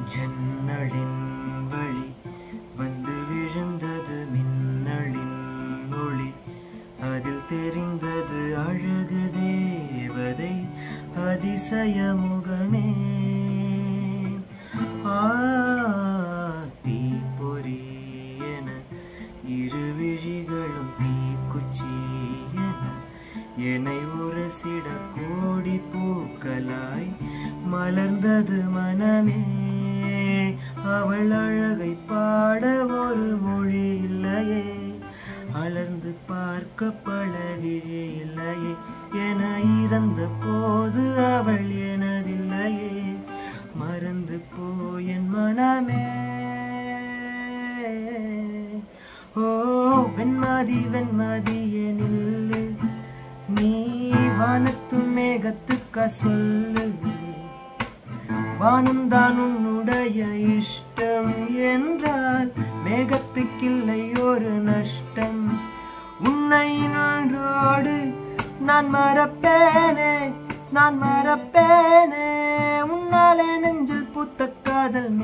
ஜன்னலின் வழி வந்து விழுந்தது மின்னலின் ஒளி அதில் தெரிந்தது அழகு தேவதை அதிசய முகமே ஆ தீப்பொறி என இரு விழிகளும் தீக்குச்சி என என்னை உரசிட கோடி பூக்களாய் மலர்ந்தது மனமே அவள் அழகை பாட ஒரு மொழி இல்லையே அலர்ந்து பார்க்க பல விழி இல்லையே என இறந்த போது அவள் எனதில்லையே மறந்து போயன் மனமே ஓ வெண்மதி வெண்மதி எனில்லு நீ வானத்து மேகத்துக்க சொல்லு வானம் தான் உன்னுடைய இஷ்டம் என்றால் மேகத்துக்கில்லை ஒரு நஷ்டம் உன்னை நின்றோடு நான் மறப்பேனே நான் மறப்பேனே உன்னாலே நெஞ்சில் பூத்த காதல்